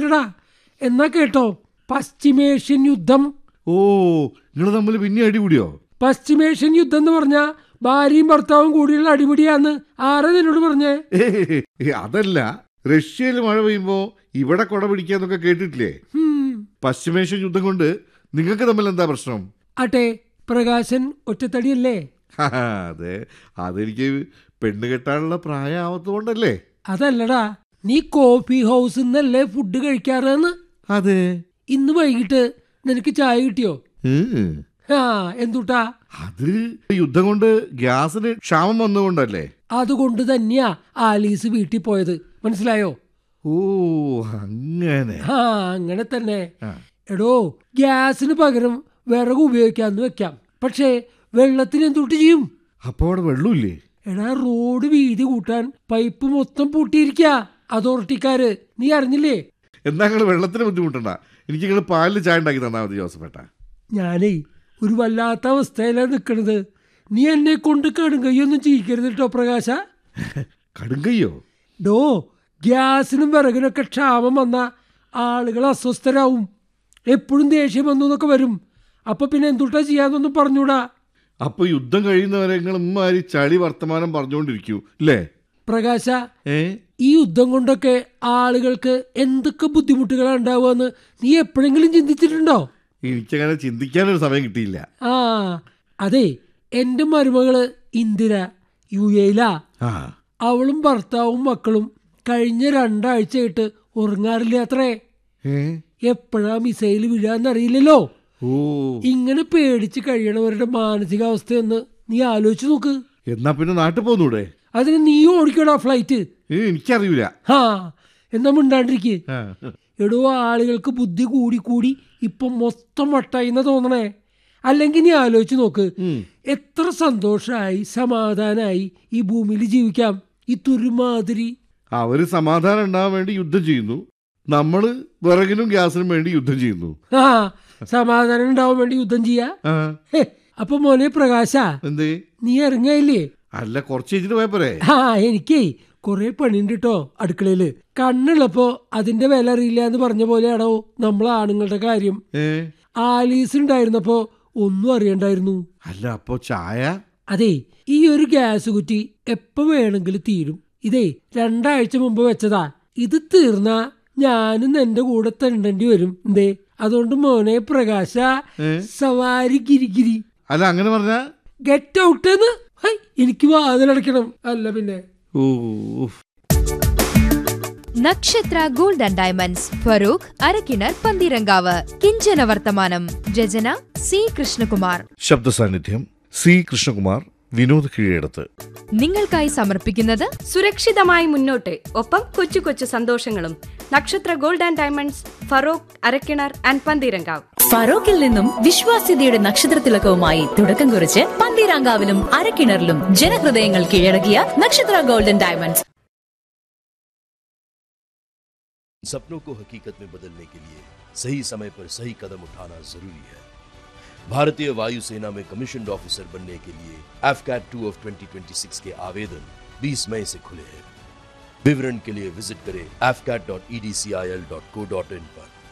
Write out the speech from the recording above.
പറയണ്ടടാ എന്നാ കേട്ടോ പശ്ചിമേഷ്യൻ യുദ്ധം ഓ നിങ്ങൾ തമ്മിൽ പിന്നെ അടിപിടിയോ പശ്ചിമേഷ്യൻ യുദ്ധം എന്ന് പറഞ്ഞാ ഭാര്യയും ഭർത്താവും കൂടിയുള്ള അടിപിടിയാന്ന് ആരാ നിന്നോട് പറഞ്ഞേ ഏയ്, അതല്ല റഷ്യയിൽ മഴ പെയ്യുമ്പോ ഇവിടെ കൊട പിടിക്കാന്നൊക്കെ കേട്ടിട്ടില്ലേ ഹും, പശ്ചിമേഷ്യൻ യുദ്ധം കൊണ്ട് നിങ്ങൾക്ക് തമ്മിൽ എന്താ പ്രശ്നം ആട്ടെ പ്രകാശൻ ഒറ്റത്തടിയല്ലേ ഹാ, അതെ അതെനിക്ക് പെണ്ണ് കെട്ടാനുള്ള പ്രായമാവത്തുകൊണ്ടല്ലേ അതല്ലടാ നീ കോഫി ഹൗസ് നിന്നല്ലേ ഫുഡ് കഴിക്കാറെന്ന് അതെ ഇന്ന് വൈകിട്ട് നിനക്ക് ചായ കിട്ടിയോ ഉം. ആ എന്തുട്ടാ അത് യുദ്ധം കൊണ്ട് ഗ്യാസിന് ക്ഷാമം വന്നുകൊണ്ടല്ലേ അതുകൊണ്ട് തന്നെയാ ആലീസ് വീട്ടിൽ പോയത് മനസ്സിലായോ ഓ അങ്ങനെ ആ അങ്ങനെ തന്നെ ആ. എടോ ഗ്യാസിന് പകരം വിറക് ഉപയോഗിക്കാന്ന് വെക്കാം പക്ഷേ വെള്ളത്തിന് എന്തുട്ട് ചെയ്യും അപ്പൊ അവിടെ വെള്ളമില്ലേ എടാ റോഡ് വീതി കൂട്ടാൻ പൈപ്പ് മൊത്തം പൂട്ടിയിരിക്ക അതോറിറ്റിക്കാര് നീ അറിഞ്ഞില്ലേ എന്നാ നിങ്ങൾ വെള്ളത്തിന് ബുദ്ധിമുട്ടണ്ട എനിക്ക് നിങ്ങൾ പാലിൽ ചായ ഉണ്ടാക്കി തന്നാ മതി ജോസഫേട്ട ഞാനേ ഒരു വല്ലാത്ത അവസ്ഥയിലാണ് നിൽക്കണത് നീ എന്നെ കൊണ്ട് കടുങ്കയ്യൊന്നും ചെയ്യിക്കരുത് കേട്ടോ പ്രകാശ കടുങ്കയ്യോ ഡോ ഗ്യാസിനും വിറകിനൊക്കെ ക്ഷാമം വന്ന ആളുകൾ അസ്വസ്ഥരാവും എപ്പോഴും ദേഷ്യം വന്നു എന്നൊക്കെ വരും അപ്പൊ പിന്നെ എന്തുട്ടാ ചെയ്യാന്നൊന്നും പറഞ്ഞൂടാ അപ്പൊ യുദ്ധം കഴിയുന്നവരെ നിങ്ങൾ ഉമ്മാരി ചളി വർത്തമാനം പറഞ്ഞുകൊണ്ടിരിക്കൂ അല്ലേ പ്രകാശ ഏ ഈ യുദ്ധം കൊണ്ടൊക്കെ ആളുകൾക്ക് എന്തൊക്കെ ബുദ്ധിമുട്ടുകളാണ് ഉണ്ടാവുകയെന്ന് നീ എപ്പോഴെങ്കിലും ചിന്തിച്ചിട്ടുണ്ടോ എനിക്കങ്ങനെ ചിന്തിക്കാനൊരു സമയം കിട്ടിയില്ല ആ അതെ എൻ്റെ മരുമകള് ഇന്ദിര യു എയിലാ ആ അവളും ഭർത്താവും മക്കളും കഴിഞ്ഞ രണ്ടാഴ്ചയായിട്ട് ഉറങ്ങാറില്ല അത്രേ ഏ എപ്പോഴാ മിസൈൽ വീഴാന്നറിയില്ലല്ലോ ഓ ഇങ്ങനെ പേടിച്ച് കഴിയണവരുടെ മാനസികാവസ്ഥയൊന്ന് നീ ആലോചിച്ച് നോക്ക് എന്നാ പിന്നെ നാട്ടിൽ പോന്നൂടെ അതിന് നീ ഓടിക്കടാ ഫ്ലൈറ്റ് ഏ എനിക്കറിയൂല ഹാ എന്നാ മിണ്ടാണ്ടിരിക്ക് ആ. എടോ ആളുകൾക്ക് ബുദ്ധി കൂടി കൂടി ഇപ്പം മൊത്തം വട്ടായിന്ന തോന്നണേ അല്ലെങ്കിൽ നീ ആലോചിച്ച് നോക്ക് ഉം. എത്ര സന്തോഷമായി സമാധാനമായി ഈ ഭൂമിയിൽ ജീവിക്കാം ഈ തുരുമാതിരി അവര് സമാധാനം ഉണ്ടാവാൻ വേണ്ടി യുദ്ധം ചെയ്യുന്നു നമ്മള് വിറകിനും ഗ്യാസിനും വേണ്ടി യുദ്ധം ചെയ്യുന്നു ആ സമാധാനം ഉണ്ടാവാൻ വേണ്ടി യുദ്ധം ചെയ്യാ ആ ഹേ, അപ്പൊ മോനെ പ്രകാശ എന്തേ നീ ഇറങ്ങയില്ലേ അല്ല കുറച്ച് കഴിഞ്ഞിട്ട് പോയപ്പോരെ ആ എനിക്കേ കുറെ പണിയുണ്ട് കേട്ടോ അടുക്കളയില് കണ്ണുള്ളപ്പോ അതിന്റെ വില അറിയില്ല എന്ന് പറഞ്ഞ പോലെയാണോ നമ്മൾ ആണുങ്ങളുടെ കാര്യം ഏ ആലീസ് ഉണ്ടായിരുന്നപ്പോ ഒന്നും അറിയണ്ടായിരുന്നു അല്ല അപ്പൊ ചായ അതെ ഈ ഒരു ഗ്യാസ് കുറ്റി എപ്പോ വേണമെങ്കിലും തീരും ഇതേ രണ്ടാഴ്ച മുമ്പ് വെച്ചതാ ഇത് തീർന്നാ ഞാനും എന്റെ കൂടെ തണ്ടേണ്ടി വരും എന്തേ അതുകൊണ്ട് മോനെ പ്രകാശ ഏ? സവാരി ഗിരിഗിരി അല്ല അങ്ങനെ പറഞ്ഞ ഗെറ്റ് ഔട്ട് എന്ന് ഹൈ, എനിക്ക് വാതിലടയ്ക്കണം അല്ല പിന്നെ ഓ Nakshatra gold and diamonds Farook Arakkinar Pantheerankavu കിഞ്ചന വർത്തമാനം രചന സി കൃഷ്ണകുമാർ ശബ്ദ സാന്നിധ്യം സി കൃഷ്ണകുമാർ വിനോദ് കീഴടത്ത് നിങ്ങൾക്കായി സമർപ്പിക്കുന്നത് സുരക്ഷിതമായി മുന്നോട്ട് ഒപ്പം കൊച്ചു കൊച്ചു സന്തോഷങ്ങളും Nakshatra gold and diamonds Feroke Arakkinar and Pantheerankavu ഫറോക്കിൽ നിന്നും വിശ്വാസ്യതയുടെ നക്ഷത്രത്തിലക്കവുമായി തുടക്കം കുറിച്ച് പന്തീരാങ്കാവിലും അരക്കിണറിലും ജനഹൃദയങ്ങൾ കീഴടക്കിയ നക്ഷത്ര ഗോൾഡൻ ഡയമണ്ട്സ് सपनों को हकीकत में बदलने के लिए सही समय पर सही कदम उठाना जरूरी है भारतीय वायुसेना में कमीशन ऑफिसर बनने के लिए एफकैट टू ऑफ 2026 के आवेदन 20 मई से खुले हैं विवरण के लिए विजिट करें एफकैट dot E D C I L dot co dot in पर